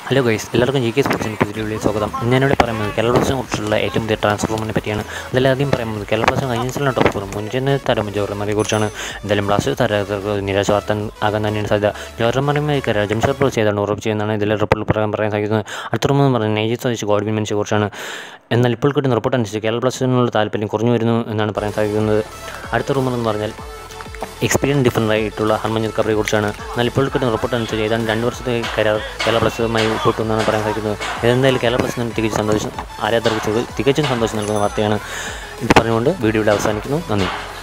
hello guys എല്ലാവർക്കും G K സ്പോർട്സിൻ്റെ പുതിയ സ്വാഗതം ഞാനിവിടെ പറയുന്നത് കേരള ബ്ലാസ്റ്റേഴ്സിനെ കുറിച്ചുള്ള ഏറ്റവും പുതിയ ട്രാൻസ്ഫോമിനെ പറ്റിയാണ് അതിലാദ്യം പറയുന്നത് കേരള ബ്ലാസ്റ്റേഴ്സ് കഴിഞ്ഞ സീസണിലെ ടോപ്പ് സ്കോറും മുൻചെന്ന് താരം ജോർമറിയെ കുറിച്ചാണ് എന്തായാലും ബ്ലാസ്റ്റേഴ്സ് താരങ്ങൾക്ക് നിരാശ വാർത്ത ആകാൻ തന്നെയാണ് സാധ്യത ജോർമറിയുമായി ജംഷർ പ്രോ ചെയ്താണ് ഉറപ്പ് ചെയ്യുന്നതാണ് ഇതിലെ റിപ്പോർട്ടിൽ പറയാൻ പറയാൻ സാധിക്കുന്നത് അടുത്ത റൂമെന്ന് പറയുന്നത് നെയ്ജി സ്വദേശി ഗോഡ്വിൻ മെൻസിയെ കുറിച്ചാണ് എന്നാൽ ഇപ്പോൾ കിട്ടുന്ന റിപ്പോർട്ട് അനുസരിച്ച് കേരള ബ്ലാസ്റ്റേഴ്സിനുള്ള താല്പര്യം കുറഞ്ഞു വരുന്നു എന്നാണ് പറയാൻ സാധിക്കുന്നത് അടുത്ത റൂമർ എന്ന് പറഞ്ഞാൽ എക്സ്പീരിയൻസ് ഡിഫറൻ്റ് ആയിട്ടുള്ള ഹർമൻജിത് കബറിയെ കുറിച്ചാണ് എന്നാൽ ഇപ്പോൾ കിട്ടുന്ന റിപ്പോർട്ട് അനുസരിച്ച് ഏതാണ്ട് രണ്ട് വർഷത്തെ കരാർ കേരള ബ്ലാസ്റ്റേഴ്സുമായി ഒപ്പിട്ടുമെന്നാണ് പറയാൻ സാധിക്കുന്നത് എന്തായാലും കേരള ബ്ലാസ്റ്റേഴ്സിന് തികച്ചും സന്തോഷം ആരാധകർക്ക് തികച്ചും സന്തോഷം നൽകുന്ന വാർത്തയാണ് ഇത് പറഞ്ഞുകൊണ്ട് വീഡിയോ ഇവിടെ അവസാനിക്കുന്നു നന്ദി